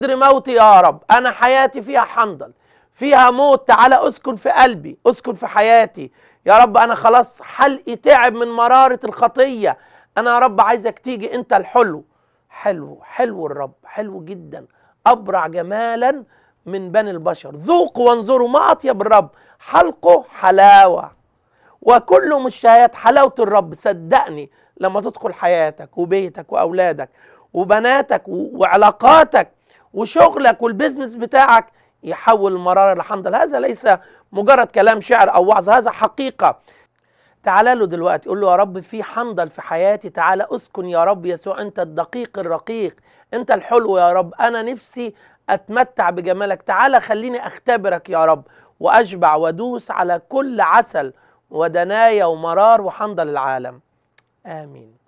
قدر موتي يا رب انا حياتي فيها حنظل فيها موت تعالى اسكن في قلبي اسكن في حياتي يا رب انا خلاص حلقي تعب من مرارة الخطية انا يا رب عايزك تيجي انت الحلو حلو حلو الرب حلو جدا ابرع جمالا من بني البشر ذوقوا وانظروا ما اطيب الرب حلقه حلاوة وكل مشتهيات حلاوة الرب صدقني لما تدخل حياتك وبيتك واولادك وبناتك و- وعلاقاتك وشغلك والبزنس بتاعك يحول المرارة لحنظل هذا ليس مجرد كلام شعر او وعظ هذا حقيقة تعالى له دلوقتي قول له يا رب في حنظل في حياتي تعالى اسكن يا رب يسوع انت الدقيق الرقيق انت الحلو يا رب انا نفسي اتمتع بجمالك تعالى خليني اختبرك يا رب واشبع وادوس على كل عسل ودنايا ومرار وحنظل العالم امين